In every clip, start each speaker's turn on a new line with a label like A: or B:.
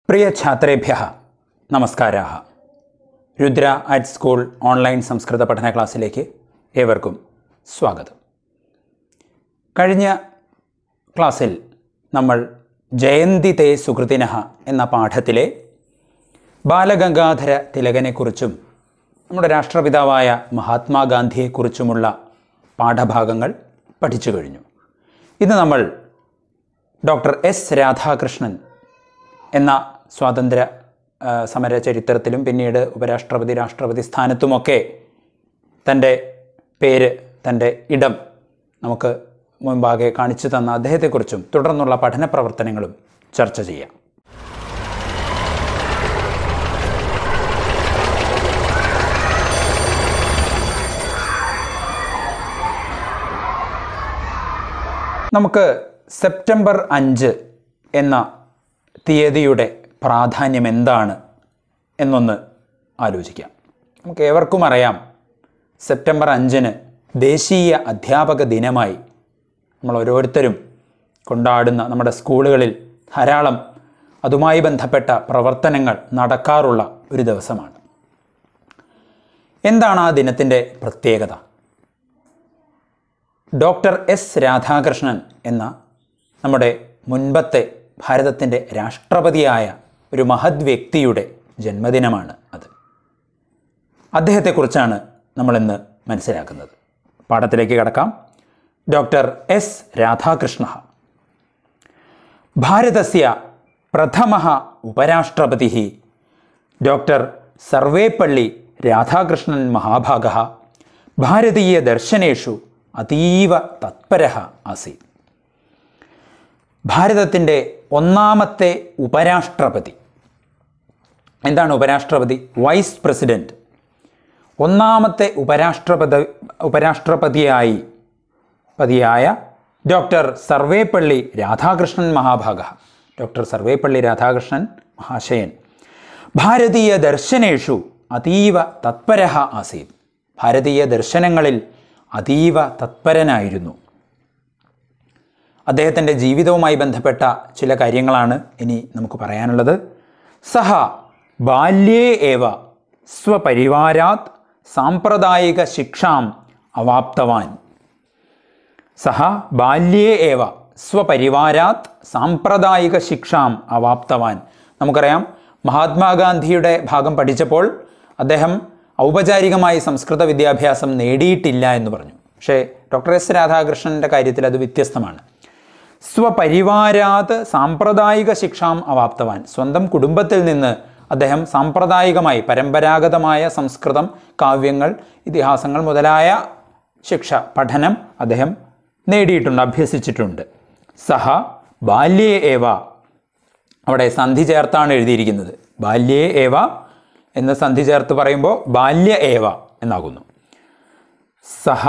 A: പ്രിയ ഛാത്രേഭ്യ നമസ്കാരാ Rudra at school online സംസ്കൃത പഠന ക്ലാസ്സിലേക്ക് ഏവർക്കും സ്വാഗതം കഴിഞ്ഞ ക്ലാസ്സിൽ നമ്മൾ ജയന്തി തേ സുഹൃതിന എന്ന പാഠത്തിലെ ബാലഗംഗാധര തിലകനെക്കുറിച്ചും നമ്മുടെ രാഷ്ട്രപിതാവായ മഹാത്മാഗാന്ധിയെക്കുറിച്ചുമുള്ള പാഠഭാഗങ്ങൾ പഠിച്ചു കഴിഞ്ഞു ഇന്ന് നമ്മൾ ഡോക്ടർ എസ് രാധാകൃഷ്ണൻ എന്ന സ്വാതന്ത്ര്യ ആ, സമര ചരിത്രത്തിലും പിന്നീട് ഉപരാഷ്ട്രപതി രാഷ്ട്രപതി സ്ഥാനത്തുമൊക്കെ തൻ്റെ പേര് തൻ്റെ ഇടം നമുക്ക് മുൻപാകെ കാണിച്ചു തന്ന അദ്ദേഹത്തെക്കുറിച്ചും തുടർന്നുള്ള പഠന പ്രവർത്തനങ്ങളും ചർച്ച ചെയ്യാം നമുക്ക് സെപ്റ്റംബർ അഞ്ച് എന്ന തീയതിയുടെ പ്രാധാന്യം എന്താണ് എന്നൊന്ന് ആലോചിക്കാം നമുക്ക് ഏവർക്കും അറിയാം സെപ്റ്റംബർ അഞ്ചിന് ദേശീയ അധ്യാപക ദിനമായി നമ്മൾ ഓരോരുത്തരും കൊണ്ടാടുന്ന നമ്മുടെ സ്കൂളുകളിൽ ധാരാളം അതുമായി ബന്ധപ്പെട്ട പ്രവർത്തനങ്ങൾ നടക്കാറുള്ള ഒരു ദിവസമാണ് എന്താണ് ആ ദിനത്തിൻ്റെ പ്രത്യേകത ഡോക്ടർ എസ് രാധാകൃഷ്ണൻ എന്ന നമ്മുടെ മുൻപത്തെ ഭാരതത്തിൻ്റെ രാഷ്ട്രപതിയായ ഒരു മഹത് വ്യക്തിയുടെ ജന്മദിനമാണ് അത് അദ്ദേഹത്തെക്കുറിച്ചാണ് നമ്മളിന്ന് മനസ്സിലാക്കുന്നത് പാഠത്തിലേക്ക് കടക്കാം ഡോക്ടർ എസ് രാധാകൃഷ്ണ ഭാരതസ്യ പ്രഥമ ഉപരാഷ്ട്രപതി ഡോക്ടർ സർവേപ്പള്ളി രാധാകൃഷ്ണൻ മഹാഭാഗ ഭാരതീയദർശനേഷു അതീവ തത്പര ആസീത് ഭാരതത്തിൻ്റെ ഒന്നാമത്തെ ഉപരാഷ്ട്രപതി എന്താണ് ഉപരാഷ്ട്രപതി വൈസ് പ്രസിഡൻറ്റ് ഒന്നാമത്തെ ഉപരാഷ്ട്രപതി ഉപരാഷ്ട്രപതിയായി പതിയായ ഡോക്ടർ സർവേപ്പള്ളി രാധാകൃഷ്ണൻ മഹാഭാഗ ഡോക്ടർ സർവേപ്പള്ളി രാധാകൃഷ്ണൻ മഹാശയൻ ഭാരതീയ ദർശനേഷു അതീവ തത്പര ആസീത് ഭാരതീയ ദർശനങ്ങളിൽ അതീവ തത്പരനായിരുന്നു അദ്ദേഹത്തിൻ്റെ ജീവിതവുമായി ബന്ധപ്പെട്ട ചില കാര്യങ്ങളാണ് ഇനി നമുക്ക് പറയാനുള്ളത് സഹ ബാല്യേ ഏവ സ്വപരിവാരാത് സാമ്പ്രദായിക ശിക്ഷാം അവാപ്തവാൻ സഹ ബാല്യേ ഏവ സ്വപരിവാരാത് സാമ്പ്രദായിക ശിക്ഷാം അവാപ്തവാൻ നമുക്കറിയാം മഹാത്മാഗാന്ധിയുടെ ഭാഗം പഠിച്ചപ്പോൾ അദ്ദേഹം ഔപചാരികമായി സംസ്കൃത വിദ്യാഭ്യാസം നേടിയിട്ടില്ല എന്ന് പറഞ്ഞു പക്ഷേ ഡോക്ടർ എസ് രാധാകൃഷ്ണൻ്റെ കാര്യത്തിൽ അത് വ്യത്യസ്തമാണ് സ്വപരിവാരാത് സാമ്പ്രദായിക ശിക്ഷാം അവാപ്തവാൻ സ്വന്തം കുടുംബത്തിൽ നിന്ന് അദ്ദേഹം സാമ്പ്രദായികമായി പരമ്പരാഗതമായ സംസ്കൃതം കാവ്യങ്ങൾ ഇതിഹാസങ്ങൾ മുതലായ ശിക്ഷ പഠനം അദ്ദേഹം നേടിയിട്ടുണ്ട് അഭ്യസിച്ചിട്ടുണ്ട് സഹ ബാല്യേ ഏവ അവിടെ സന്ധി ചേർത്താണ് എഴുതിയിരിക്കുന്നത് ബാല്യേ ഏവ എന്ന് സന്ധി ചേർത്ത് പറയുമ്പോൾ ബാല്യ ഏവ എന്നാകുന്നു സഹ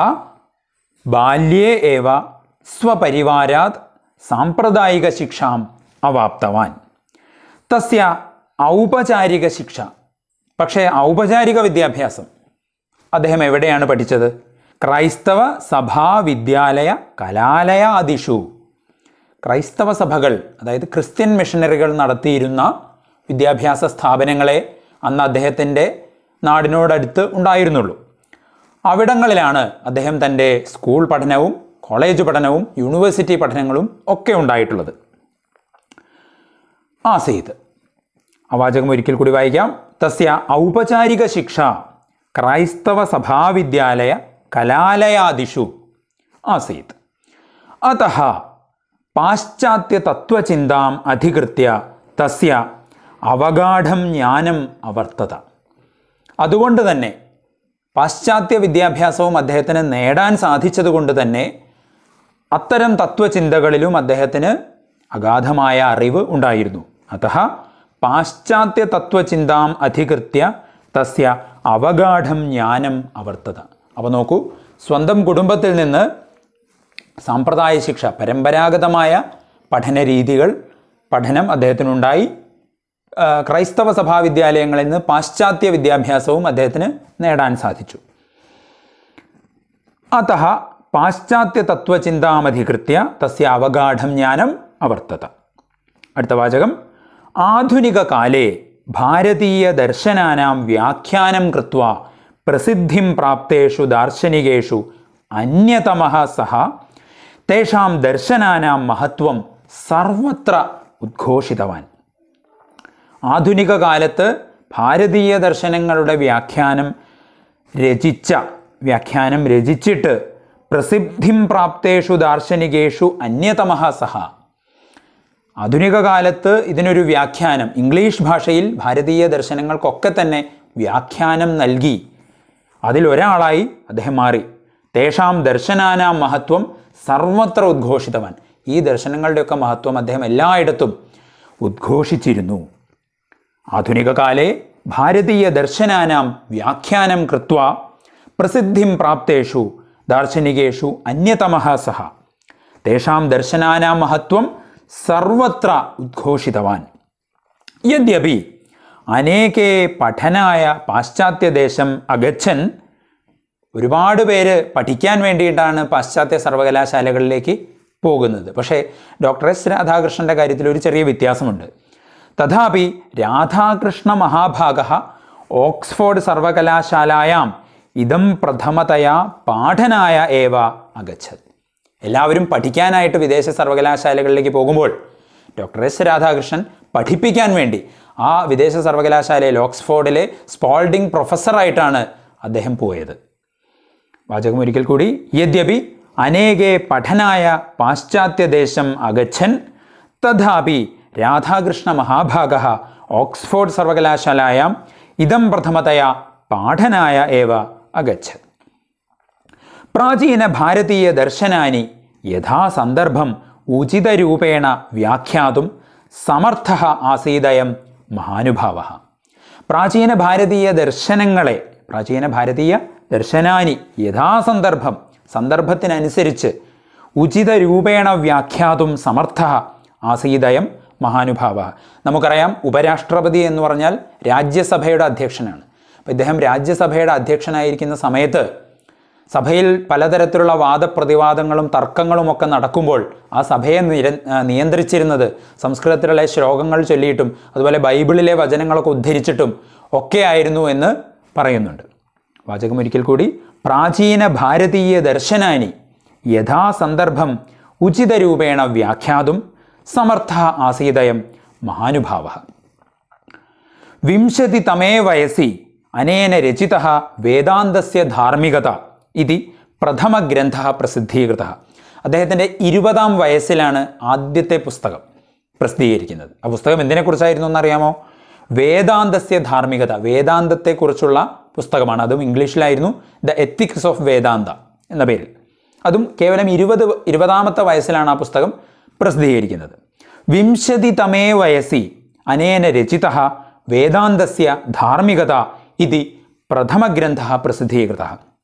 A: ബാല്യേ ഏവ സ്വപരിവാരാത് സാമ്പ്രദായിക ശിക്ഷാം അവാപ്തവാൻ തസ്യ ഔപചാരിക ശിക്ഷ പക്ഷേ ഔപചാരിക വിദ്യാഭ്യാസം അദ്ദേഹം എവിടെയാണ് പഠിച്ചത് ക്രൈസ്തവ സഭാവിദ്യാലയ കലാലയാദിഷു ക്രൈസ്തവ സഭകൾ അതായത് ക്രിസ്ത്യൻ മിഷനറികൾ നടത്തിയിരുന്ന വിദ്യാഭ്യാസ സ്ഥാപനങ്ങളെ അന്ന് അദ്ദേഹത്തിൻ്റെ നാടിനോടടുത്ത് ഉണ്ടായിരുന്നുള്ളൂ അവിടങ്ങളിലാണ് അദ്ദേഹം തൻ്റെ സ്കൂൾ പഠനവും കോളേജ് പഠനവും യൂണിവേഴ്സിറ്റി പഠനങ്ങളും ഒക്കെ ഉണ്ടായിട്ടുള്ളത് ആസീത് ആ വാചകം ഒരിക്കൽ കൂടി വായിക്കാം തസ്യ ഔപചാരിക ശിക്ഷ ക്രൈസ്തവ സഭാവിദ്യാലയ കലാലയാദിഷു ആസീത് അത പാശ്ചാത്യ തത്വചിന്താം അധികൃത്യ തസ്യ അവഗാഠം ജ്ഞാനം അവർത്തത അതുകൊണ്ട് തന്നെ പാശ്ചാത്യ വിദ്യാഭ്യാസവും അദ്ദേഹത്തിന് നേടാൻ സാധിച്ചതുകൊണ്ട് തന്നെ അത്തരം തത്വചിന്തകളിലും അദ്ദേഹത്തിന് അഗാധമായ അറിവ് ഉണ്ടായിരുന്നു അത പാശ്ചാത്യ തത്വചിന്താം അധികൃത്യ തസ്യ അവഗാഠം ജ്ഞാനം അവർത്തത അപ്പോൾ നോക്കൂ സ്വന്തം കുടുംബത്തിൽ നിന്ന് സാമ്പ്രദായ ശിക്ഷ പരമ്പരാഗതമായ പഠന രീതികൾ പഠനം അദ്ദേഹത്തിനുണ്ടായി ആ, ക്രൈസ്തവ സഭാവിദ്യാലയങ്ങളിൽ നിന്ന് പാശ്ചാത്യ വിദ്യാഭ്യാസവും അദ്ദേഹത്തിന് നേടാൻ സാധിച്ചു അത പാശ്ചാത്യ തത്വചിന്താമധികൃത്യ തസ്യ അവഗാഠം ജ്ഞാനം അവർത്തത അടുത്ത വാചകം ആധുനികകാലേ ഭാരതീയദർശനാനാം വ്യാഖ്യാനം കൃത്വ പ്രസിദ്ധിം പ്രാപ്തേഷു ദാർശനികേഷു അന്യതമഃ സഹ തേഷാം ദർശനാനാം മഹത്വം സർവത്ര ഉദ്ഘോഷിതവാൻ ആധുനിക കാലത്ത് ഭാരതീയ ദർശനങ്ങളുടെ വ്യാഖ്യാനം രചിച്ച വ്യാഖ്യാനം രചിച്ചിട്ട് പ്രസിദ്ധിം പ്രാപ്തേഷു ദാർശനികേഷു അന്യതമഃ സഹ ആധുനിക കാലത്ത് ഇതിനൊരു വ്യാഖ്യാനം ഇംഗ്ലീഷ് ഭാഷയിൽ ഭാരതീയ ദർശനങ്ങൾക്കൊക്കെ തന്നെ വ്യാഖ്യാനം നൽകി അതിലൊരാളായി അദ്ദേഹം മാറി തേഷാം ദർശനാനാം മഹത്വം സർവത്ര ഉദ്ഘോഷിതവാൻ ഈ ദർശനങ്ങളുടെയൊക്കെ മഹത്വം അദ്ദേഹം എല്ലായിടത്തും ഉദ്ഘോഷിച്ചിരുന്നു ആധുനികകാലേ ഭാരതീയ ദർശനാനാം വ്യാഖ്യാനം കൃത്വ പ്രസിദ്ധിം പ്രാപ്തേഷു ദാർശനികേഷു അന്യതമഃ സഹ തേഷാം ദർശനാനാം മഹത്വം സർവത്ര ഉദ്ഘോഷിതവാൻ യദ്യപി അനേകേ പഠനായ പാശ്ചാത്യദേശം അഗച്ഛൻ ഒരുപാട് പേര് പഠിക്കാൻ വേണ്ടിയിട്ടാണ് പാശ്ചാത്യ സർവകലാശാലകളിലേക്ക് പോകുന്നത് പക്ഷേ ഡോക്ടർ എസ് രാധാകൃഷ്ണൻ്റെ കാര്യത്തിൽ ഒരു ചെറിയ വ്യത്യാസമുണ്ട് തഥാപി രാധാകൃഷ്ണ മഹാഭാഗ ഓക്സ്ഫോർഡ് സർവകലാശാലായാം ഇതം പ്രഥമതയാ പാഠനായ ഏവ അഗച്ഛത് എല്ലാവരും പഠിക്കാനായിട്ട് വിദേശ സർവകലാശാലകളിലേക്ക് പോകുമ്പോൾ ഡോക്ടർ എസ് രാധാകൃഷ്ണൻ പഠിപ്പിക്കാൻ വേണ്ടി ആ വിദേശ സർവകലാശാലയിൽ ഓക്സ്ഫോർഡിലെ സ്പോൾഡിംഗ് പ്രൊഫസറായിട്ടാണ് അദ്ദേഹം പോയത് വാചകം ഒരിക്കൽ കൂടി യദ്യപി അനേകേ പഠനായ പാശ്ചാത്യദേശം അഗച്ഛൻ തഥാപി രാധാകൃഷ്ണ മഹാഭാഗ ഓക്സ്ഫോർഡ് സർവകലാശാലായാം ഇതം പ്രഥമതയാ പാഠനായ ഏവ അഗച്ഛത് പ്രാചീന ഭാരതീയ ദർശനാനി യഥാസന്ദർഭം ഉചിതരൂപേണ വ്യാഖ്യാതും സമർത്ഥ ആസീതയം മഹാനുഭാവ പ്രാചീന ഭാരതീയ ദർശനങ്ങളെ പ്രാചീന ഭാരതീയ ദർശനാനി യഥാസന്ദർഭം സന്ദർഭത്തിനനുസരിച്ച് ഉചിത രൂപേണ വ്യാഖ്യാതും സമർത്ഥ ആസീതയം മഹാനുഭാവ നമുക്കറിയാം ഉപരാഷ്ട്രപതി എന്ന് പറഞ്ഞാൽ രാജ്യസഭയുടെ അധ്യക്ഷനാണ് അപ്പോൾ ഇദ്ദേഹം രാജ്യസഭയുടെ അധ്യക്ഷനായിരിക്കുന്ന സമയത്ത് സഭയിൽ പലതരത്തിലുള്ള വാദപ്രതിവാദങ്ങളും തർക്കങ്ങളും ഒക്കെ നടക്കുമ്പോൾ ആ സഭയെ നിര ആ, നിയന്ത്രിച്ചിരുന്നത് സംസ്കൃതത്തിലുള്ള ശ്ലോകങ്ങൾ ചൊല്ലിയിട്ടും അതുപോലെ ബൈബിളിലെ വചനങ്ങളൊക്കെ ഉദ്ധരിച്ചിട്ടും ഒക്കെ ആയിരുന്നു എന്ന് പറയുന്നുണ്ട് വാചകം ഒരിക്കൽ കൂടി പ്രാചീന ഭാരതീയ ദർശനാനി യഥാസന്ദർഭം ഉചിതരൂപേണ വ്യാഖ്യാതും സമർത്ഥ ആസീതയം മഹാനുഭാവ വിംശതിതമേ വയസി അനേന രചിത വേദാന്തസ്യ ധാർമ്മികത ഇതി പ്രഥമഗ്രന്ഥ പ്രസിദ്ധീകൃത അദ്ദേഹത്തിൻ്റെ ഇരുപതാം വയസ്സിലാണ് ആദ്യത്തെ പുസ്തകം പ്രസിദ്ധീകരിക്കുന്നത് ആ പുസ്തകം എന്തിനെക്കുറിച്ചായിരുന്നു എന്നറിയാമോ വേദാന്തസ്യ ധാർമ്മികത വേദാന്തത്തെക്കുറിച്ചുള്ള പുസ്തകമാണ് അതും ഇംഗ്ലീഷിലായിരുന്നു ദ എത്തിക്സ് ഓഫ് വേദാന്ത എന്ന പേരിൽ അതും കേവലം ഇരുപത് ഇരുപതാമത്തെ വയസ്സിലാണ് ആ പുസ്തകം പ്രസിദ്ധീകരിക്കുന്നത് വിംശതിതമേ വയസ്സി അനേന രചിത വേദാന്തസ്യ ധാർമ്മികത ഇതി പ്രഥമഗ്രന്ഥ പ്രസിദ്ധീകൃത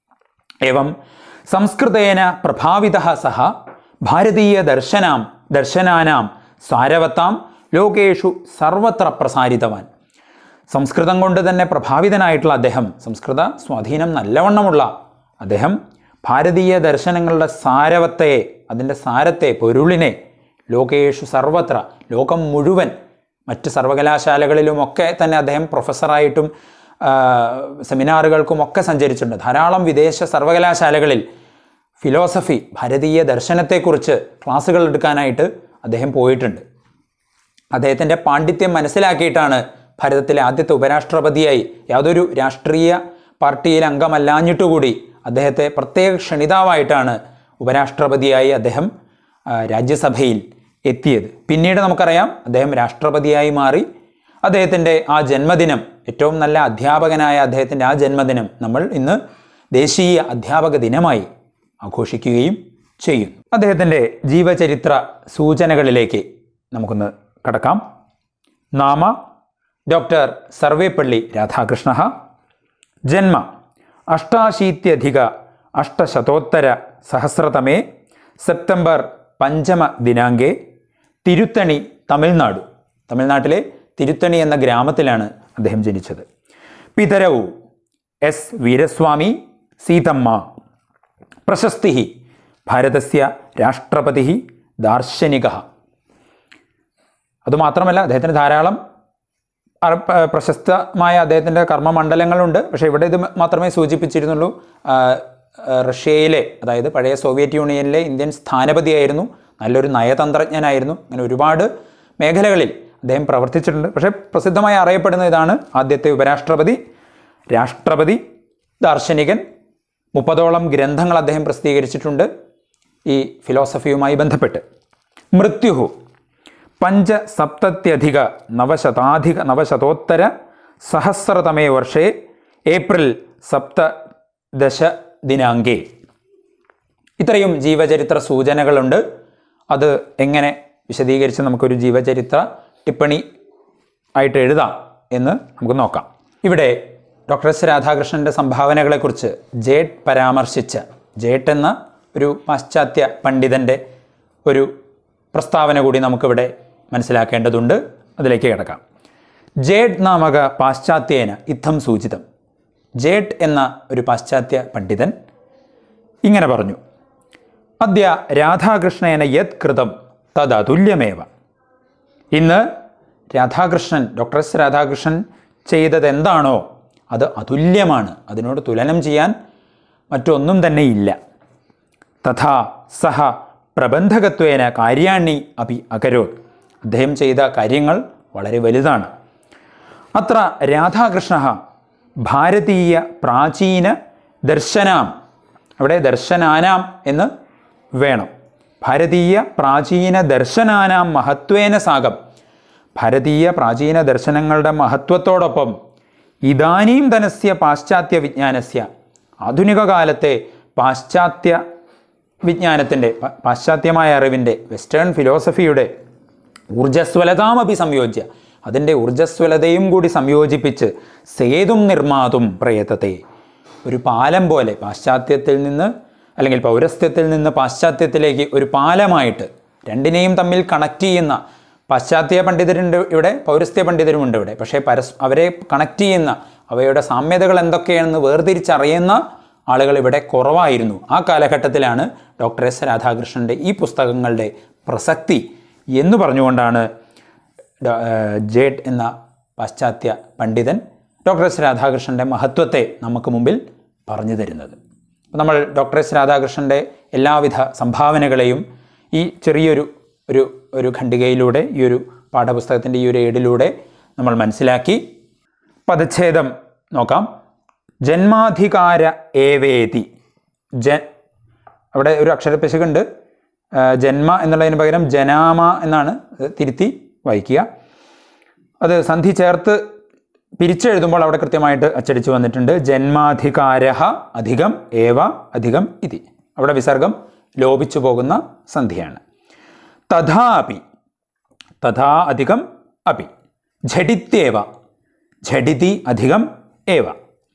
A: एवं സംസ്കൃതേന പ്രഭാവിത സഹ ഭാരതീയ ദർശനാം ദർശനാനാം സാരവത്താം ലോകേഷു സർവത്ര പ്രസാരിതവാൻ സംസ്കൃതം കൊണ്ട് തന്നെ പ്രഭാവിതനായിട്ടുള്ള അദ്ദേഹം സംസ്കൃത സ്വാധീനം നല്ലവണ്ണമുള്ള അദ്ദേഹം ഭാരതീയ ദർശനങ്ങളുടെ സാരവത്തെ അതിൻ്റെ സാരത്തെ പൊരുളിനെ ലോകേഷു സർവത്ര ലോകം മുഴുവൻ മറ്റ് സർവകലാശാലകളിലുമൊക്കെ തന്നെ അദ്ദേഹം പ്രൊഫസറായിട്ടും ആ, സെമിനാറുകൾക്കുമൊക്കെ സഞ്ചരിച്ചിട്ടുണ്ട് ധാരാളം വിദേശ സർവകലാശാലകളിൽ ഫിലോസഫി ഭാരതീയ ദർശനത്തെക്കുറിച്ച് ക്ലാസ്സുകൾ എടുക്കാനായിട്ട് അദ്ദേഹം പോയിട്ടുണ്ട് അദ്ദേഹത്തിൻ്റെ പാണ്ഡിത്യം മനസ്സിലാക്കിയിട്ടാണ് ഭാരതത്തിലെ ആദ്യത്തെ ഉപരാഷ്ട്രപതിയായി യാതൊരു രാഷ്ട്രീയ പാർട്ടിയിൽ അംഗമല്ലാഞ്ഞിട്ടുകൂടി അദ്ദേഹത്തെ പ്രത്യേക ക്ഷണിതാവായിട്ടാണ് ഉപരാഷ്ട്രപതിയായി അദ്ദേഹം ആ, രാജ്യസഭയിൽ എത്തിയത് പിന്നീട് നമുക്കറിയാം അദ്ദേഹം രാഷ്ട്രപതിയായി മാറി അദ്ദേഹത്തിൻ്റെ ആ ജന്മദിനം ഏറ്റവും നല്ല അധ്യാപകനായ അദ്ദേഹത്തിൻ്റെ ആ ജന്മദിനം നമ്മൾ ഇന്ന് ദേശീയ അധ്യാപക ദിനമായി ആഘോഷിക്കുകയും ചെയ്യുന്നു അദ്ദേഹത്തിൻ്റെ ജീവചരിത്ര സൂചനകളിലേക്ക് നമുക്കൊന്ന് കടക്കാം നാമ ഡോക്ടർ സർവേപ്പള്ളി രാധാകൃഷ്ണ ജന്മ അഷ്ടാശീത്യധിക അഷ്ടശതോത്തര സഹസ്രതമേ സെപ്റ്റംബർ പഞ്ചമ ദിനാങ്കേ തിരുത്തണി തമിഴ്നാടു തമിഴ്നാട്ടിലെ തിരുത്തണി എന്ന ഗ്രാമത്തിലാണ് അദ്ദേഹം ജനിച്ചത് പിതരവു എസ് വീരസ്വാമി സീതമ്മ പ്രശസ്തി ഭാരതസ്യ രാഷ്ട്രപതി ദാർശനിക അതുമാത്രമല്ല അദ്ദേഹത്തിന് ധാരാളം അർ- പ- പ്രശസ്തമായ അദ്ദേഹത്തിൻ്റെ കർമ്മമണ്ഡലങ്ങളുണ്ട് പക്ഷേ ഇവിടെ ഇത് മാത്രമേ സൂചിപ്പിച്ചിരുന്നുള്ളൂ ആ, ആ, റഷ്യയിലെ അതായത് പഴയ സോവിയറ്റ് യൂണിയനിലെ ഇന്ത്യൻ സ്ഥാനപതിയായിരുന്നു നല്ലൊരു നയതന്ത്രജ്ഞനായിരുന്നു അങ്ങനെ ഒരുപാട് മേഖലകളിൽ അദ്ദേഹം പ്രവർത്തിച്ചിട്ടുണ്ട് പക്ഷേ പ്രസിദ്ധമായി അറിയപ്പെടുന്ന ഇതാണ് ആദ്യത്തെ ഉപരാഷ്ട്രപതി രാഷ്ട്രപതി ദാർശനികൻ മുപ്പതോളം ഗ്രന്ഥങ്ങൾ അദ്ദേഹം പ്രസിദ്ധീകരിച്ചിട്ടുണ്ട് ഈ ഫിലോസഫിയുമായി ബന്ധപ്പെട്ട് മൃത്യുഹു പഞ്ചസപ്തത്യധിക നവശതാധിക നവശതോത്തര സഹസ്രതമേ വർഷേ ഏപ്രിൽ സപ്തദശ ദിനാങ്കേ ഇത്രയും ജീവചരിത്ര സൂചനകളുണ്ട് അത് എങ്ങനെ വിശദീകരിച്ച് നമുക്കൊരു ജീവചരിത്ര ടിപ്പണി ആയിട്ട് എഴുതാം എന്ന് നമുക്ക് നോക്കാം ഇവിടെ ഡോക്ടർ എസ് രാധാകൃഷ്ണൻ്റെ സംഭാവനകളെക്കുറിച്ച് ജേട്ട് പരാമർശിച്ച ജേട്ട് എന്ന ഒരു പാശ്ചാത്യ പണ്ഡിതൻ്റെ ഒരു പ്രസ്താവന കൂടി നമുക്കിവിടെ മനസ്സിലാക്കേണ്ടതുണ്ട് അതിലേക്ക് കിടക്കാം ജേഡ് നാമക പാശ്ചാത്യേന ഇത്തം സൂചിതം ജേട്ട് എന്ന ഒരു പാശ്ചാത്യ പണ്ഡിതൻ ഇങ്ങനെ പറഞ്ഞു അദ്യ രാധാകൃഷ്ണേന യത് കൃതം തത് അതുല്യമേവ ഇന്ന് രാധാകൃഷ്ണൻ ഡോക്ടർ എസ് രാധാകൃഷ്ണൻ ചെയ്തത് എന്താണോ അത് അതുല്യമാണ് അതിനോട് തുലനം ചെയ്യാൻ മറ്റൊന്നും തന്നെ ഇല്ല തഥാ സഹ പ്രബന്ധകത്വേന കാര്യാണി അപി അകരോത് അദ്ദേഹം ചെയ്ത കാര്യങ്ങൾ വളരെ വലുതാണ് അത്ര രാധാകൃഷ്ണ ഭാരതീയ പ്രാചീന ദർശനാം അവിടെ ദർശനാനാം എന്ന് വേണം ഭാരതീയ പ്രാചീന ദർശനാനാം മഹത്വേന സാകം ഭാരതീയ പ്രാചീന ദർശനങ്ങളുടെ മഹത്വത്തോടൊപ്പം ഇതാനീം ധനസ്യ പാശ്ചാത്യ വിജ്ഞാനസ്യ ആധുനിക കാലത്തെ പാശ്ചാത്യ വിജ്ഞാനത്തിൻ്റെ പ- പാശ്ചാത്യമായ അറിവിൻ്റെ വെസ്റ്റേൺ ഫിലോസഫിയുടെ ഊർജ്ജസ്വലതാമപി സംയോജ്യ അതിൻ്റെ ഊർജ്ജസ്വലതയും കൂടി സംയോജിപ്പിച്ച് സേതും നിർമാതും പ്രയത്തത്തെ ഒരു പാലം പോലെ പാശ്ചാത്യത്തിൽ നിന്ന് അല്ലെങ്കിൽ പൗരസ്ത്യത്തിൽ നിന്ന് പാശ്ചാത്യത്തിലേക്ക് ഒരു പാലമായിട്ട് രണ്ടിനെയും തമ്മിൽ കണക്ട് ചെയ്യുന്ന പാശ്ചാത്യ പണ്ഡിതരുണ്ട് ഇവിടെ പൗരസ്ത്യ പണ്ഡിതരുമുണ്ട് ഇവിടെ പക്ഷേ പരസ് അവരെ കണക്ട് ചെയ്യുന്ന അവയുടെ സാമ്യതകൾ എന്തൊക്കെയാണെന്ന് വേർതിരിച്ചറിയുന്ന ആളുകൾ ഇവിടെ കുറവായിരുന്നു ആ കാലഘട്ടത്തിലാണ് ഡോക്ടർ എസ് രാധാകൃഷ്ണൻ്റെ ഈ പുസ്തകങ്ങളുടെ പ്രസക്തി എന്ന് പറഞ്ഞുകൊണ്ടാണ് ഡോ- ഏഹ് ജേട്ട് എന്ന പാശ്ചാത്യ പണ്ഡിതൻ ഡോക്ടർ എസ് രാധാകൃഷ്ണൻ്റെ മഹത്വത്തെ നമുക്ക് മുമ്പിൽ പറഞ്ഞു തരുന്നത് അപ്പോൾ നമ്മൾ ഡോക്ടർ എസ് രാധാകൃഷ്ണൻ്റെ എല്ലാവിധ സംഭാവനകളെയും ഈ ചെറിയൊരു ഒരു ഒരു ഖണ്ഡികയിലൂടെ ഈ ഒരു പാഠപുസ്തകത്തിൻ്റെ ഈ ഒരു ഏടിലൂടെ നമ്മൾ മനസ്സിലാക്കി പദച്ഛേദം നോക്കാം ജന്മാധികാര ഏവേതി ജ അവിടെ ഒരു അക്ഷരപ്പിശകുണ്ട് ആ, ജന്മ എന്നുള്ളതിന് പകരം ജനാമ എന്നാണ് അത് തിരുത്തി വായിക്കുക അത് സന്ധി ചേർത്ത് പിരിച്ചെഴുതുമ്പോൾ അവിടെ കൃത്യമായിട്ട് അച്ചടിച്ചു വന്നിട്ടുണ്ട് ജന്മാധികാര അധികം ഏവ അധികം ഇതി അവിടെ വിസർഗം ലോപിച്ചു പോകുന്ന സന്ധിയാണ് തഥാപി തഥാ അധികം അപി ഝടിത്യേവ ഝടിതി അധികം ഏവ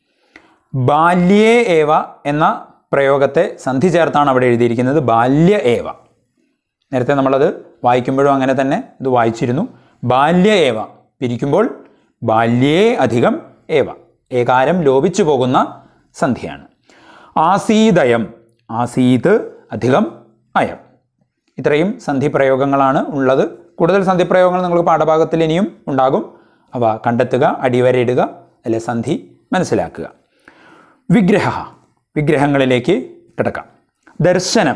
A: ബാല്യേ ഏവ എന്ന പ്രയോഗത്തെ സന്ധി ചേർത്താണ് അവിടെ എഴുതിയിരിക്കുന്നത് ബാല്യ ഏവ നേരത്തെ നമ്മളത് വായിക്കുമ്പോഴും അങ്ങനെ തന്നെ ഇത് വായിച്ചിരുന്നു ബാല്യ ഏവ പിരിക്കുമ്പോൾ ബാല്യേ അധികം ഏവ ഏകാരം ലോപിച്ചു പോകുന്ന സന്ധിയാണ് ആസീദയം ആസീത് അധികം അയം ഇത്രയും സന്ധി പ്രയോഗങ്ങളാണ് ഉള്ളത് കൂടുതൽ സന്ധി പ്രയോഗങ്ങൾ നിങ്ങൾക്ക് പാഠഭാഗത്തിൽ ഇനിയും ഉണ്ടാകും അവ കണ്ടെത്തുക അടിവരയിടുക അല്ലെ സന്ധി മനസ്സിലാക്കുക വിഗ്രഹ വിഗ്രഹങ്ങളിലേക്ക് കിടക്കാം ദർശനം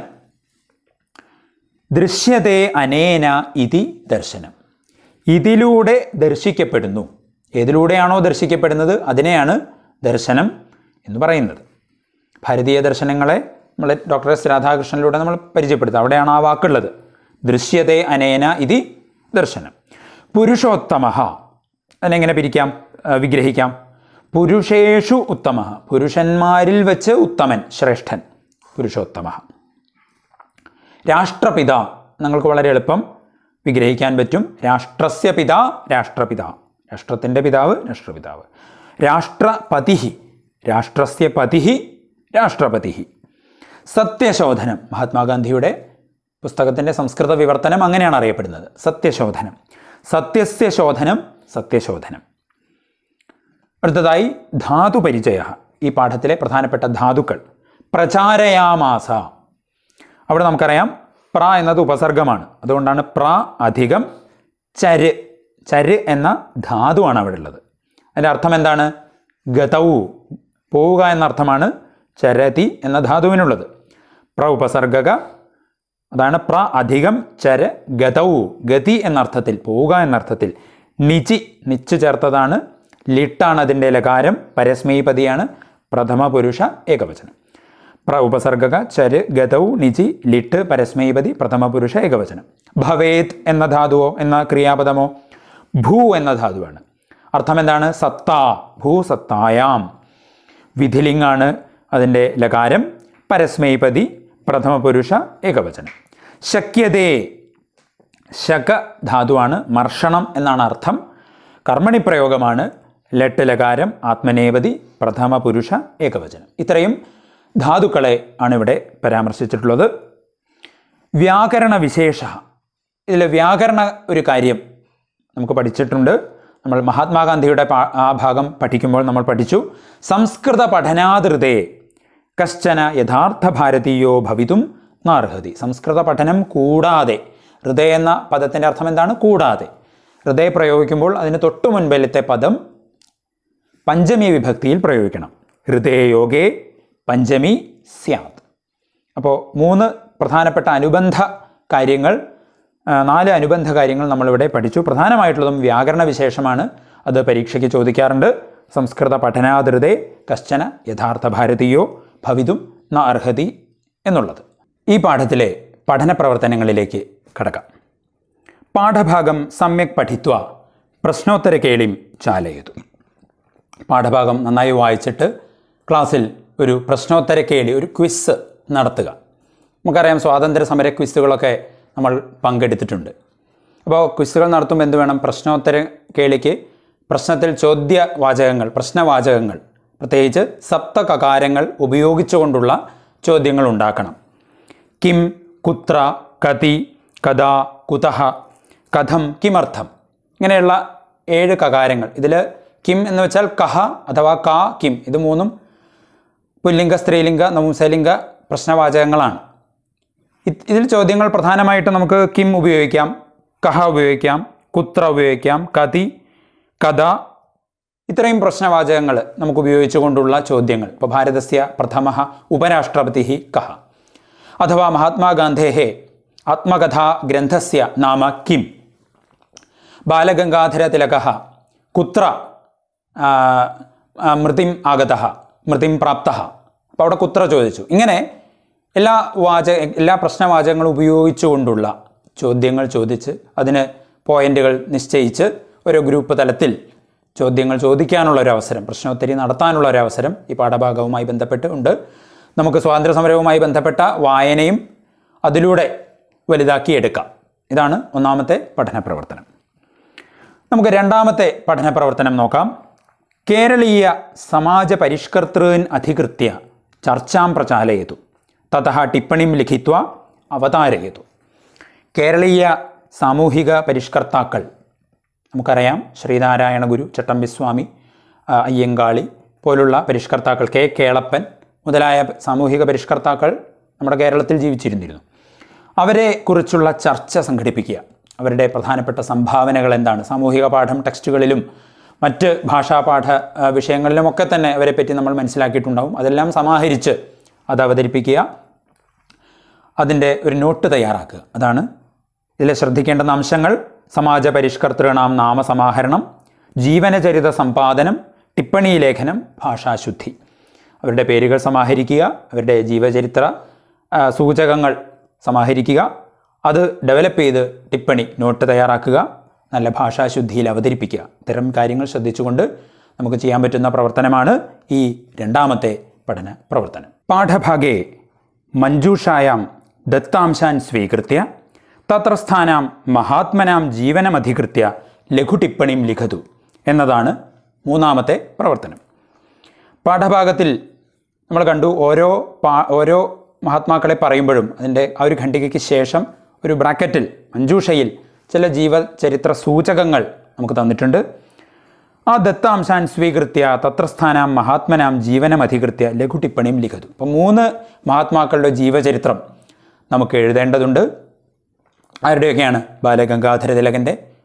A: ദൃശ്യതേ അനേന ഇതി ദർശനം ഇതിലൂടെ ദർശിക്കപ്പെടുന്നു ഏതിലൂടെയാണോ ദർശിക്കപ്പെടുന്നത് അതിനെയാണ് ദർശനം എന്ന് പറയുന്നത് ഭാരതീയ ദർശനങ്ങളെ നമ്മൾ ഡോക്ടർ എസ് രാധാകൃഷ്ണനിലൂടെ നമ്മൾ പരിചയപ്പെടുത്തുക അവിടെയാണ് ആ വാക്കുള്ളത് ദൃശ്യതേ അനേന ഇതി ദർശനം പുരുഷോത്തമ അതിനെങ്ങനെ പിരിക്കാം ആ, വിഗ്രഹിക്കാം പുരുഷേഷു ഉത്തമ പുരുഷന്മാരിൽ വെച്ച് ഉത്തമൻ ശ്രേഷ്ഠൻ പുരുഷോത്തമ രാഷ്ട്രപിത നിങ്ങൾക്ക് വളരെ എളുപ്പം വിഗ്രഹിക്കാൻ പറ്റും രാഷ്ട്രസ്യ പിതാ രാഷ്ട്രപിത രാഷ്ട്രത്തിൻ്റെ പിതാവ് രാഷ്ട്രപിതാവ് രാഷ്ട്രപതി രാഷ്ട്രസ്യ പതി രാഷ്ട്രപതി സത്യശോധനം മഹാത്മാഗാന്ധിയുടെ പുസ്തകത്തിൻ്റെ സംസ്കൃത വിവർത്തനം അങ്ങനെയാണ് അറിയപ്പെടുന്നത് സത്യശോധനം സത്യസ്യ ശോധനം സത്യശോധനം അടുത്തതായി ധാതു പരിചയ ഈ പാഠത്തിലെ പ്രധാനപ്പെട്ട ധാതുക്കൾ പ്രചാരയാമാസ അവിടെ നമുക്കറിയാം പ്ര എന്നത് ഉപസർഗമാണ് അതുകൊണ്ടാണ് പ്ര അധികം ചര് ചര് എന്ന ധാതുവാണ് അവിടെ ഉള്ളത് അതിൻ്റെ അർത്ഥം എന്താണ് ഗതൗ പോവുക എന്ന അർത്ഥമാണ് ചരതി എന്ന ധാതുവിനുള്ളത് പ്ര ഉപസർഗക അതാണ് പ്ര അധികം ചര ഗതൗ ഗതി എന്നർത്ഥത്തിൽ പോവുക എന്നർത്ഥത്തിൽ നിചി നിച്ച് ചേർത്തതാണ് ലിട്ടാണ് അതിൻ്റെ ലകാരം പരസ്മൈപതിയാണ് പ്രഥമ പുരുഷ ഏകവചനം പ്ര ഉപസർഗക ചര് ഗതൗ നിചി ലിട്ട് പരസ്മൈപതി പ്രഥമ പുരുഷ ഏകവചനം ഭവേത് എന്ന ധാതുവോ എന്ന ക്രിയാപദമോ ഭൂ എന്ന ധാതുവാണ് അർത്ഥം എന്താണ് സത്താ ഭൂ സത്തായാം വിധിലിംഗാണ് അതിൻ്റെ ലകാരം പരസ്മൈപതി പ്രഥമ പുരുഷ ഏകവചനം ശക്യതേ ശക ധാതുവാണ് മർഷണം എന്നാണ് അർത്ഥം കർമ്മണി പ്രയോഗമാണ് ലട്ട് ലകാരം ആത്മനേപതി പ്രഥമ പുരുഷ ഏകവചനം ഇത്രയും ധാതുക്കളെ ആണ് ഇവിടെ പരാമർശിച്ചിട്ടുള്ളത് വ്യാകരണ വിശേഷ ഇതിൽ വ്യാകരണ ഒരു കാര്യം നമുക്ക് പഠിച്ചിട്ടുണ്ട് നമ്മൾ മഹാത്മാഗാന്ധിയുടെ പാ- ആ ഭാഗം പഠിക്കുമ്പോൾ നമ്മൾ പഠിച്ചു സംസ്കൃത പഠനാതൃതേ കശ്ചന യഥാർത്ഥ ഭാരതീയോ ഭവിതും നാർഹതി സംസ്കൃത പഠനം കൂടാതെ ഹൃദയ എന്ന പദത്തിൻ്റെ അർത്ഥം എന്താണ് കൂടാതെ ഹൃദയ പ്രയോഗിക്കുമ്പോൾ അതിന് തൊട്ടു മുൻപിലത്തെ പദം പഞ്ചമി വിഭക്തിയിൽ പ്രയോഗിക്കണം ഹൃദയയോഗേ പഞ്ചമി സ്യാത് അപ്പോൾ മൂന്ന് പ്രധാനപ്പെട്ട അനുബന്ധ കാര്യങ്ങൾ ആ, നാല് അനുബന്ധ കാര്യങ്ങൾ നമ്മളിവിടെ പഠിച്ചു പ്രധാനമായിട്ടുള്ളതും വ്യാകരണ വിശേഷമാണ് അത് പരീക്ഷയ്ക്ക് ചോദിക്കാറുണ്ട് സംസ്കൃത പഠനാതൃതേ കശ്ചന യഥാർത്ഥ ഭാരതീയോ ഭവിതും ന അർഹതി എന്നുള്ളത് ഈ പാഠത്തിലെ പഠന പ്രവർത്തനങ്ങളിലേക്ക് കടക്കാം പാഠഭാഗം സമ്യക് പഠിത്വ പ്രശ്നോത്തര കേളിം ചാലയതു പാഠഭാഗം നന്നായി വായിച്ചിട്ട് ക്ലാസ്സിൽ ഒരു പ്രശ്നോത്തര കേളി ഒരു ക്വിസ് നടത്തുക നമുക്കറിയാം സ്വാതന്ത്ര്യ സമര ക്വിസുകളൊക്കെ നമ്മൾ പങ്കെടുത്തിട്ടുണ്ട് അപ്പോൾ ക്വിസുകൾ നടത്തുമ്പോൾ എന്ത് വേണം പ്രശ്നോത്തര കേളിക്ക് പ്രശ്നത്തിൽ ചോദ്യവാചകങ്ങൾ പ്രശ്നവാചകങ്ങൾ പ്രത്യേകിച്ച് സപ്തകകാരങ്ങൾ ഉപയോഗിച്ചുകൊണ്ടുള്ള ചോദ്യങ്ങൾ ഉണ്ടാക്കണം കിം കുത്ര കതി കഥാ കുതഹ കഥം കിമർത്ഥം ഇങ്ങനെയുള്ള ഏഴ് കകാരങ്ങൾ ഇതിൽ കിം എന്ന് വെച്ചാൽ കഹ അഥവാ കാ കിം ഇത് മൂന്നും പുല്ലിംഗ സ്ത്രീലിംഗ നപുംസലിംഗ പ്രശ്നവാചകങ്ങളാണ് ഇത് ഇതിൽ ചോദ്യങ്ങൾ പ്രധാനമായിട്ട് നമുക്ക് കിം ഉപയോഗിക്കാം കഹ ഉപയോഗിക്കാം കുത്ര ഉപയോഗിക്കാം കതി കഥ ഇത്രയും പ്രശ്നവാചകങ്ങൾ നമുക്ക് ഉപയോഗിച്ചുകൊണ്ടുള്ള ചോദ്യങ്ങൾ ഇപ്പോൾ ഭാരതസ്യ പ്രഥമ ഉപരാഷ്ട്രപതി കഹ അഥവാ മഹാത്മാഗാന്ധേ ആത്മകഥാ ഗ്രന്ഥസ്യ നാമ കിം ബാലഗംഗാധരതിലക കുത്ര ആ, ആ, മൃതിം ആഗത മൃതിം പ്രാപ്ത അപ്പോൾ അവിടെ കുത്ര ചോദിച്ചു ഇങ്ങനെ എല്ലാ വാച എല്ലാ പ്രശ്നവാചകങ്ങളും ഉപയോഗിച്ചുകൊണ്ടുള്ള ചോദ്യങ്ങൾ ചോദിച്ച് അതിന് പോയിന്റുകൾ നിശ്ചയിച്ച് ഒരു ഗ്രൂപ്പ് തലത്തിൽ ചോദ്യങ്ങൾ ചോദിക്കാനുള്ള ഒരു അവസരം പ്രശ്നോത്തരി നടത്താനുള്ള ഒരു അവസരം ഈ പാഠഭാഗവുമായി ബന്ധപ്പെട്ട് ഉണ്ട് നമുക്ക് സ്വാതന്ത്ര്യ സമരവുമായി ബന്ധപ്പെട്ട വായനയും അതിലൂടെ വലുതാക്കിയെടുക്കാം ഇതാണ് ഒന്നാമത്തെ പഠന പ്രവർത്തനം നമുക്ക് രണ്ടാമത്തെ പഠന പ്രവർത്തനം നോക്കാം കേരളീയ സമാജ പരിഷ്കർത്തൃൻ അധികൃത്യ ചർച്ചാം പ്രചാലയതു തഥ ടിപ്പണിം ലിഖിത്വ അവതാരയതു കേരളീയ സാമൂഹിക പരിഷ്കർത്താക്കൾ നമുക്കറിയാം ശ്രീനാരായണ ഗുരു ചട്ടമ്പിസ്വാമി ആ, അയ്യങ്കാളി പോലുള്ള പരിഷ്കർത്താക്കൾ കെ കേളപ്പൻ മുതലായ സാമൂഹിക പരിഷ്കർത്താക്കൾ നമ്മുടെ കേരളത്തിൽ ജീവിച്ചിരുന്നിരുന്നു അവരെ കുറിച്ചുള്ള ചർച്ച സംഘടിപ്പിക്കുക അവരുടെ പ്രധാനപ്പെട്ട സംഭാവനകൾ എന്താണ് സാമൂഹിക പാഠം ടെക്സ്റ്റുകളിലും മറ്റ് ഭാഷാപാഠ ആ, വിഷയങ്ങളിലുമൊക്കെ തന്നെ അവരെപ്പറ്റി നമ്മൾ മനസ്സിലാക്കിയിട്ടുണ്ടാവും അതെല്ലാം സമാഹരിച്ച് അത് അവതരിപ്പിക്കുക അതിൻ്റെ ഒരു നോട്ട് തയ്യാറാക്കുക അതാണ് ഇതിൽ ശ്രദ്ധിക്കേണ്ടുന്ന അംശങ്ങൾ സമാജ പരിഷ്കർത്തൃണാം നാമസമാഹരണം ജീവനചരിത സമ്പാദനം ടിപ്പണി ലേഖനം ഭാഷാശുദ്ധി അവരുടെ പേരുകൾ സമാഹരിക്കുക അവരുടെ ജീവചരിത്ര ആ, സൂചകങ്ങൾ സമാഹരിക്കുക അത് ഡെവലപ്പ് ചെയ്ത് ടിപ്പണി നോട്ട് തയ്യാറാക്കുക നല്ല ഭാഷാശുദ്ധിയിൽ അവതരിപ്പിക്കുക ഇത്തരം കാര്യങ്ങൾ ശ്രദ്ധിച്ചുകൊണ്ട് നമുക്ക് ചെയ്യാൻ പറ്റുന്ന പ്രവർത്തനമാണ് ഈ രണ്ടാമത്തെ പഠന പ്രവർത്തനം പാഠഭാഗേ മഞ്ജൂഷായാം ദത്താംശാൻ സ്വീകൃത്യ തത്രസ്ഥാനാം മഹാത്മനാം ജീവനമധികൃത്യ ലഘുടിപ്പണിം ലിഖതു എന്നതാണ് മൂന്നാമത്തെ പ്രവർത്തനം പാഠഭാഗത്തിൽ നമ്മൾ കണ്ടു ഓരോ പാ ഓരോ മഹാത്മാക്കളെ പറയുമ്പോഴും അതിൻ്റെ ആ ഒരു ഖണ്ഡികയ്ക്ക് ശേഷം ഒരു ബ്രാക്കറ്റിൽ മഞ്ജൂഷയിൽ ചില ജീവചരിത്ര സൂചകങ്ങൾ നമുക്ക് തന്നിട്ടുണ്ട് ആ ദത്താംശാൻ സ്വീകൃത്യ തത്രസ്ഥാനാം മഹാത്മനാം ജീവനം അധികൃത്യ ലഘുടിപ്പണിയും ലിഖതു അപ്പം മൂന്ന് മഹാത്മാക്കളുടെ ജീവചരിത്രം നമുക്ക് എഴുതേണ്ടതുണ്ട് ആരുടെയൊക്കെയാണ് ബാലഗംഗാധര തിലകൻ്റെ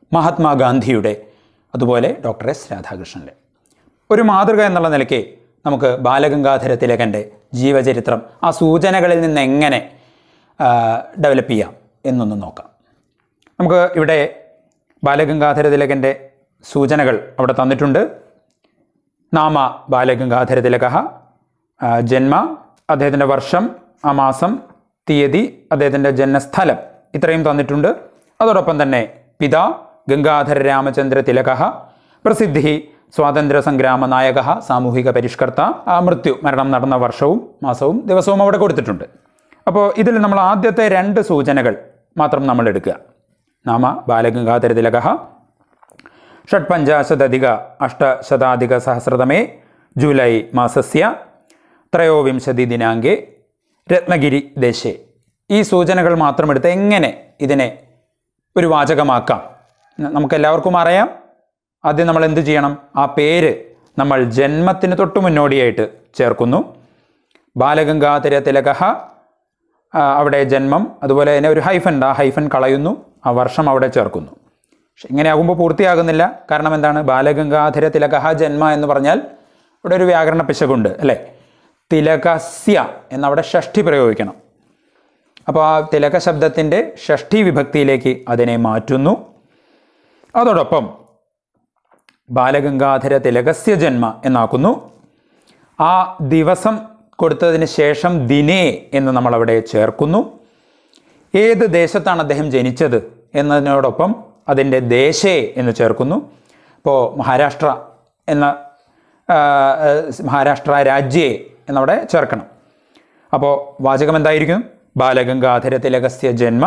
A: മഹാത്മാഗാന്ധിയുടെ അതുപോലെ ഡോക്ടർ എസ് രാധാകൃഷ്ണൻ്റെ ഒരു മാതൃക എന്നുള്ള നിലയ്ക്ക് നമുക്ക് ബാലഗംഗാധര തിലകൻ്റെ ജീവചരിത്രം ആ സൂചനകളിൽ നിന്ന് എങ്ങനെ ഡെവലപ്പ് ചെയ്യാം എന്നൊന്ന് നോക്കാം നമുക്ക് ഇവിടെ ബാലഗംഗാധര തിലകൻ്റെ സൂചനകൾ അവിടെ തന്നിട്ടുണ്ട് നാമ ബാലഗംഗാധര തിലക ജന്മ അദ്ദേഹത്തിൻ്റെ വർഷം ആ മാസം തീയതി അദ്ദേഹത്തിൻ്റെ ജന്മസ്ഥലം ഇത്രയും തന്നിട്ടുണ്ട് അതോടൊപ്പം തന്നെ പിതാ ഗംഗാധര രാമചന്ദ്ര തിലക പ്രസിദ്ധി സ്വാതന്ത്ര്യ സംഗ്രാമ നായക സാമൂഹിക പരിഷ്കർത്ത ആ മൃത്യു മരണം നടന്ന വർഷവും മാസവും ദിവസവും അവിടെ കൊടുത്തിട്ടുണ്ട് അപ്പോൾ ഇതിൽ നമ്മൾ ആദ്യത്തെ രണ്ട് സൂചനകൾ മാത്രം നമ്മൾ എടുക്കുക നാമ ബാലഗംഗാധര തിലക षट्पञ्चाशदधिक अष्टशताधिकसहस्रतमे जूलै मासस्य ത്രയോവിംശതിദിനാങ്കെ രത്നഗിരി ദേശേ ഈ സൂചനകൾ മാത്രമെടുത്ത് എങ്ങനെ ഇതിനെ ഒരു വാചകമാക്കാം ന- നമുക്കെല്ലാവർക്കും അറിയാം ആദ്യം നമ്മൾ എന്ത് ചെയ്യണം ആ പേര് നമ്മൾ ജന്മത്തിന് തൊട്ട് മുന്നോടിയായിട്ട് ചേർക്കുന്നു ബാലഗംഗാധര തിലക അവിടെ ജന്മം അതുപോലെ തന്നെ ഒരു ഹൈഫൻ ഉണ്ട് ആ ഹൈഫൻ കളയുന്നു ആ വർഷം അവിടെ ചേർക്കുന്നു പക്ഷെ ഇങ്ങനെയാകുമ്പോൾ പൂർത്തിയാകുന്നില്ല കാരണം എന്താണ് ബാലഗംഗാധര തിലകഹ ജന്മ എന്ന് പറഞ്ഞാൽ ഇവിടെ ഒരു വ്യാകരണ പിശകുണ്ട് അല്ലേ തിലകസ്യ എന്നവിടെ ഷഷ്ഠി പ്രയോഗിക്കണം അപ്പോൾ ആ തിലക ശബ്ദത്തിൻ്റെ ഷഷ്ഠി വിഭക്തിയിലേക്ക് അതിനെ മാറ്റുന്നു അതോടൊപ്പം ബാലഗംഗാധര തിലകസ്യ ജന്മ എന്നാക്കുന്നു ആ ദിവസം കൊടുത്തതിന് ശേഷം ദിനേ എന്ന് നമ്മളവിടെ ചേർക്കുന്നു ഏത് ദേശത്താണ് അദ്ദേഹം ജനിച്ചത് എന്നതിനോടൊപ്പം അതിൻ്റെ ദേശേ എന്ന് ചേർക്കുന്നു ഇപ്പോൾ മഹാരാഷ്ട്ര എന്ന ആ, ആ, മഹാരാഷ്ട്ര രാജ്യേ എന്നവിടെ ചേർക്കണം അപ്പോൾ വാചകം എന്തായിരിക്കും ബാലഗംഗാധര തിലകസ്യ ജന്മ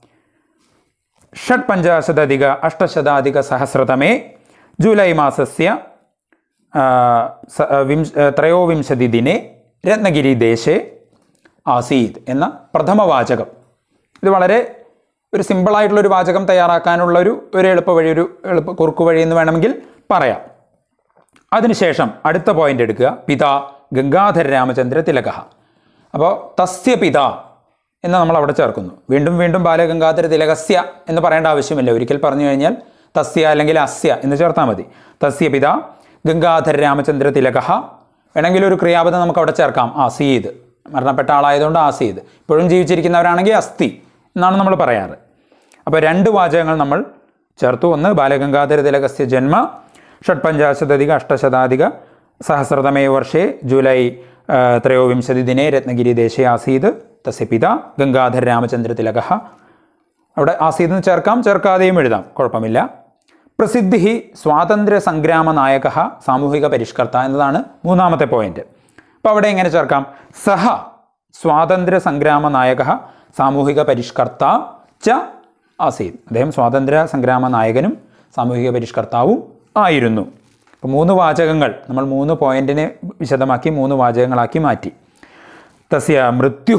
A: षट्पञ्चाशदधिक अष्टशताधिकसहस्रतमे जूलै मासस्य आ, स- विंश ത്രയോവിംശതിദിനെ രത്നഗിരിദേശേ ആസീത് എന്ന പ്രഥമവാചകം ഇത് വളരെ ഒരു സിമ്പിളായിട്ടുള്ള ഒരു വാചകം തയ്യാറാക്കാനുള്ള ഒരു ഒരു എളുപ്പ വഴി ഒരു എളുപ്പ കുറുക്കു വഴി എന്ന് വേണമെങ്കിൽ പറയാം അതിനുശേഷം അടുത്ത പോയിന്റ് എടുക്കുക പിതാ ഗംഗാധര രാമചന്ദ്ര തിലക അപ്പോൾ തസ്യ പിതാ എന്ന് നമ്മൾ അവിടെ ചേർക്കുന്നു വീണ്ടും വീണ്ടും ബാലഗംഗാധര തിലകസ്യ എന്ന് പറയേണ്ട ആവശ്യമില്ല ഒരിക്കൽ പറഞ്ഞു കഴിഞ്ഞാൽ തസ്യ അല്ലെങ്കിൽ അസ്യ എന്ന് ചേർത്താൽ മതി തസ്യ പിതാ ഗംഗാധര രാമചന്ദ്ര തിലക വേണമെങ്കിൽ ഒരു ക്രിയാപദം നമുക്ക് അവിടെ ചേർക്കാം ആസീദ് മരണപ്പെട്ട ആളായതുകൊണ്ട് ആസീദ് ഇപ്പോഴും ജീവിച്ചിരിക്കുന്നവരാണെങ്കിൽ അസ്ഥി എന്നാണ് നമ്മൾ പറയാറ് അപ്പോൾ രണ്ട് വാചകങ്ങൾ നമ്മൾ ചേർത്തു ഒന്ന് ബാലഗംഗാധര തിലകസ്യ ജന്മ षट्पञ्चाशदधिक अष्टशताधिक सहस्रतमे वर्षे जूलै अ, त्रयोविंशतिदिने രത്നഗിരിദേശേ ആസീത് തസ്യ പിത ഗംഗാധര രാമചന്ദ്ര തിലക അവിടെ ആസീത് എന്ന് ചേർക്കാം ചേർക്കാതെയും എഴുതാം കുഴപ്പമില്ല പ്രസിദ്ധി സ്വാതന്ത്ര്യ സംഗ്രാമ നായക സാമൂഹിക പരിഷ്കർത്ത എന്നതാണ് മൂന്നാമത്തെ പോയിന്റ് അപ്പോൾ അവിടെ എങ്ങനെ ചേർക്കാം സഹ സ്വാതന്ത്ര്യ സംഗ്രാമ നായക സാമൂഹിക പരിഷ്കർത്ത ച ആസീത് അദ്ദേഹം സ്വാതന്ത്ര്യ സംഗ്രാമ നായകനും സാമൂഹിക പരിഷ്കർത്താവും ആയിരുന്നു അപ്പോൾ മൂന്ന് വാചകങ്ങൾ നമ്മൾ മൂന്ന് പോയിന്റിനെ വിശദമാക്കി മൂന്ന് വാചകങ്ങളാക്കി മാറ്റി തസ്യ മൃത്യു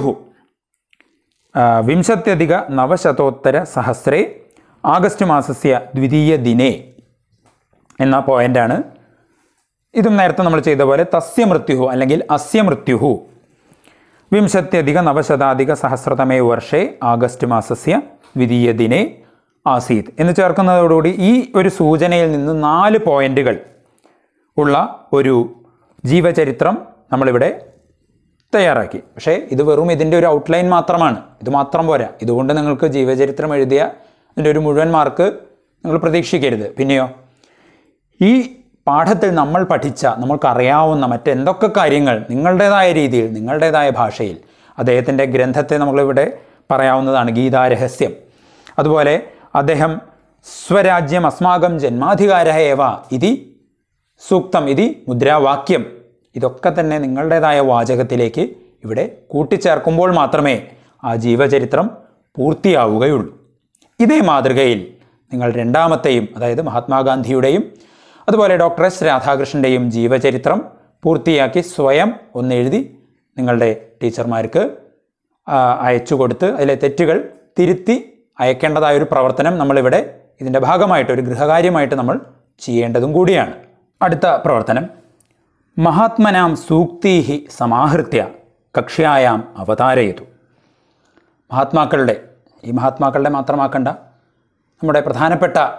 A: വിംശത്യധിക നവശതോത്തര സഹസ്രേ ആഗസ്റ്റ് മാസസ്യ ദ്വിതീയ ദിനേ എന്ന പോയിന്റാണ് ഇതും നേരത്തെ നമ്മൾ ചെയ്ത പോലെ തസ്യ മൃത്യു അല്ലെങ്കിൽ അസ്യ മൃത്യു വിംശത്യധിക നവശതാധിക സഹസ്രതമേ വർഷേ ആഗസ്റ്റ് മാസസ്യ ദ്വിതീയ ദിനേ ആസീത് എന്ന് ചേർക്കുന്നതോടുകൂടി ഈ ഒരു സൂചനയിൽ നിന്ന് നാല് പോയിന്റുകൾ ഉള്ള ഒരു ജീവചരിത്രം നമ്മളിവിടെ തയ്യാറാക്കി പക്ഷേ ഇത് വെറും ഇതിൻ്റെ ഒരു ഔട്ട്ലൈൻ മാത്രമാണ് ഇത് മാത്രം പോരാ ഇതുകൊണ്ട് നിങ്ങൾക്ക് ജീവചരിത്രം എഴുതിയ ഇതിൻ്റെ ഒരു മുഴുവൻ മാർക്ക് നിങ്ങൾ പ്രതീക്ഷിക്കരുത് പിന്നെയോ ഈ പാഠത്തിൽ നമ്മൾ പഠിച്ച നമ്മൾക്കറിയാവുന്ന മറ്റെന്തൊക്കെ കാര്യങ്ങൾ നിങ്ങളുടേതായ രീതിയിൽ നിങ്ങളുടേതായ ഭാഷയിൽ അദ്ദേഹത്തിൻ്റെ ഗ്രന്ഥത്തെ നമ്മളിവിടെ പറയാവുന്നതാണ് ഗീതാരഹസ്യം അതുപോലെ അദ്ദേഹം സ്വരാജ്യം അസ്മാകം ജന്മാധികാര ഏവ ഇതി സൂക്തം ഇതി മുദ്രാവാക്യം ഇതൊക്കെ തന്നെ നിങ്ങളുടേതായ വാചകത്തിലേക്ക് ഇവിടെ കൂട്ടിച്ചേർക്കുമ്പോൾ മാത്രമേ ആ ജീവചരിത്രം പൂർത്തിയാവുകയുള്ളൂ ഇതേ മാതൃകയിൽ നിങ്ങൾ രണ്ടാമത്തെയും അതായത് മഹാത്മാഗാന്ധിയുടെയും അതുപോലെ ഡോക്ടർ എസ് രാധാകൃഷ്ണൻ്റെയും ജീവചരിത്രം പൂർത്തിയാക്കി സ്വയം ഒന്ന് എഴുതി നിങ്ങളുടെ ടീച്ചർമാർക്ക് ആ, അയച്ചു കൊടുത്ത് അതിലെ തെറ്റുകൾ തിരുത്തി അയക്കേണ്ടതായ ഒരു പ്രവർത്തനം നമ്മളിവിടെ ഇതിൻ്റെ ഭാഗമായിട്ട് ഒരു ഗൃഹകാര്യമായിട്ട് നമ്മൾ ചെയ്യേണ്ടതും കൂടിയാണ് അടുത്ത പ്രവർത്തനം മഹാത്മനാം സൂക്തീഹി സമാഹൃത്യ കക്ഷ്യായാം അവതാരയതു മഹാത്മാക്കളുടെ ഈ മഹാത്മാക്കളുടെ മാത്രമാക്കണ്ട നമ്മുടെ പ്രധാനപ്പെട്ട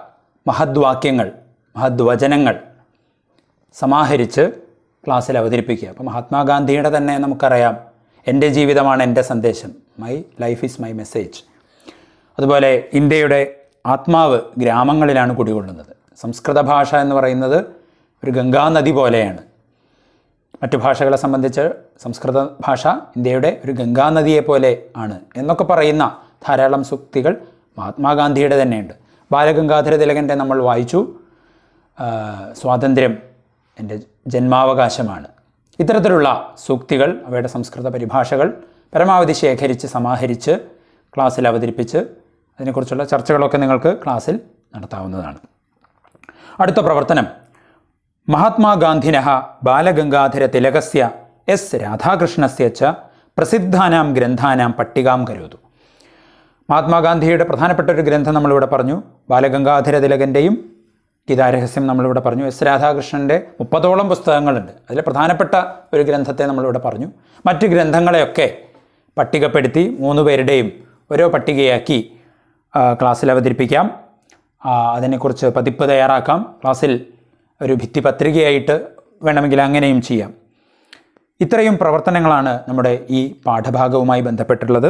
A: മഹദ്വാക്യങ്ങൾ മഹദ്വചനങ്ങൾ സമാഹരിച്ച് ക്ലാസ്സിൽ അവതരിപ്പിക്കുക അപ്പോൾ മഹാത്മാഗാന്ധിയുടെ തന്നെ നമുക്കറിയാം എൻ്റെ ജീവിതമാണ് എൻ്റെ സന്ദേശം my life is my message അതുപോലെ ഇന്ത്യയുടെ ആത്മാവ് ഗ്രാമങ്ങളിലാണ് കുടികൊള്ളുന്നത് സംസ്കൃത ഭാഷ എന്ന് പറയുന്നത് ഒരു ഗംഗാനദി പോലെയാണ് മറ്റു ഭാഷകളെ സംബന്ധിച്ച് സംസ്കൃത ഭാഷ ഇന്ത്യയുടെ ഒരു ഗംഗാനദിയെ പോലെ ആണ് എന്നൊക്കെ പറയുന്ന ധാരാളം സൂക്തികൾ മഹാത്മാഗാന്ധിയുടെ തന്നെയുണ്ട് ബാലഗംഗാധര തിലകൻ്റെ നമ്മൾ വായിച്ചു ആ, സ്വാതന്ത്ര്യം എൻ്റെ ജന്മാവകാശമാണ് ഇത്തരത്തിലുള്ള സൂക്തികൾ അവയുടെ സംസ്കൃത പരിഭാഷകൾ പരമാവധി ശേഖരിച്ച് സമാഹരിച്ച് ക്ലാസ്സിൽ അവതരിപ്പിച്ച് അതിനെക്കുറിച്ചുള്ള ചർച്ചകളൊക്കെ നിങ്ങൾക്ക് ക്ലാസ്സിൽ നടത്താവുന്നതാണ് അടുത്ത പ്രവർത്തനം മഹാത്മാഗാന്ധിന ബാലഗംഗാധര തിലകസ്യ എസ് രാധാകൃഷ്ണസ്യ ച പ്രസിദ്ധാനാം ഗ്രന്ഥാനാം പട്ടികാം കരുതു മഹാത്മാഗാന്ധിയുടെ പ്രധാനപ്പെട്ട ഒരു ഗ്രന്ഥം നമ്മളിവിടെ പറഞ്ഞു ബാലഗംഗാധര തിലകൻ്റെയും ഗീതാരഹസ്യം നമ്മളിവിടെ പറഞ്ഞു എസ് രാധാകൃഷ്ണൻ്റെ മുപ്പതോളം പുസ്തകങ്ങളുണ്ട് അതിൽ പ്രധാനപ്പെട്ട ഒരു ഗ്രന്ഥത്തെ നമ്മളിവിടെ പറഞ്ഞു മറ്റ് ഗ്രന്ഥങ്ങളെയൊക്കെ പട്ടികപ്പെടുത്തി മൂന്ന് പേരുടെയും ഓരോ പട്ടികയാക്കി ആ, ക്ലാസ്സിൽ അവതരിപ്പിക്കാം ആ, അതിനെക്കുറിച്ച് പതിപ്പ് തയ്യാറാക്കാം ക്ലാസ്സിൽ ഒരു ഭിത്തിപത്രികയായിട്ട് വേണമെങ്കിൽ അങ്ങനെയും ചെയ്യാം ഇത്രയും പ്രവർത്തനങ്ങളാണ് നമ്മുടെ ഈ പാഠഭാഗവുമായി ബന്ധപ്പെട്ടുള്ളത്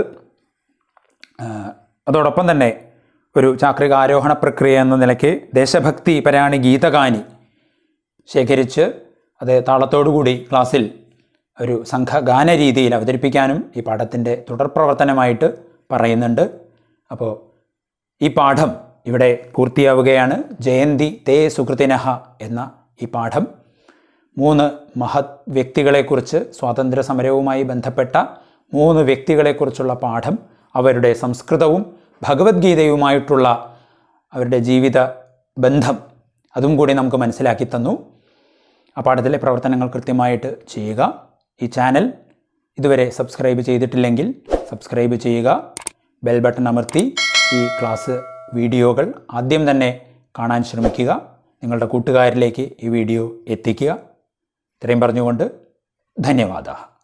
A: ആ, അതോടൊപ്പം തന്നെ ഒരു ചാക്രിക ആരോഹണ പ്രക്രിയ എന്ന നിലയ്ക്ക് ദേശഭക്തി പരാണി ഗീതഗാനി ശേഖരിച്ച് അത് താളത്തോടുകൂടി ക്ലാസ്സിൽ ഒരു സംഘഗാന രീതിയിൽ അവതരിപ്പിക്കാനും ഈ പാഠത്തിൻ്റെ തുടർ പ്രവർത്തനമായിട്ട് പറയുന്നുണ്ട് അപ്പോൾ ഈ പാഠം ഇവിടെ പൂർത്തിയാവുകയാണ് ജയന്തി തേ സുഹൃത്തിനഹ എന്ന ഈ പാഠം മൂന്ന് മഹത് വ്യക്തികളെക്കുറിച്ച് സ്വാതന്ത്ര്യ സമരവുമായി ബന്ധപ്പെട്ട മൂന്ന് വ്യക്തികളെക്കുറിച്ചുള്ള പാഠം അവരുടെ സംസ്കൃതവും ഭഗവത്ഗീതയുമായിട്ടുള്ള അവരുടെ ജീവിത ബന്ധം അതും കൂടി നമുക്ക് മനസ്സിലാക്കി തന്നു ആ പാഠത്തിലെ പ്രവർത്തനങ്ങൾ കൃത്യമായിട്ട് ചെയ്യുക ഈ ചാനൽ ഇതുവരെ സബ്സ്ക്രൈബ് ചെയ്തിട്ടില്ലെങ്കിൽ സബ്സ്ക്രൈബ് ചെയ്യുക ബെൽ ബട്ടൺ അമർത്തി ഈ ക്ലാസ് വീഡിയോകൾ ആദ്യം തന്നെ കാണാൻ ശ്രമിക്കുക നിങ്ങളുടെ കൂട്ടുകാരിലേക്ക് ഈ വീഡിയോ എത്തിക്കുക ഇത്രയും പറഞ്ഞുകൊണ്ട് ധന്യവാദ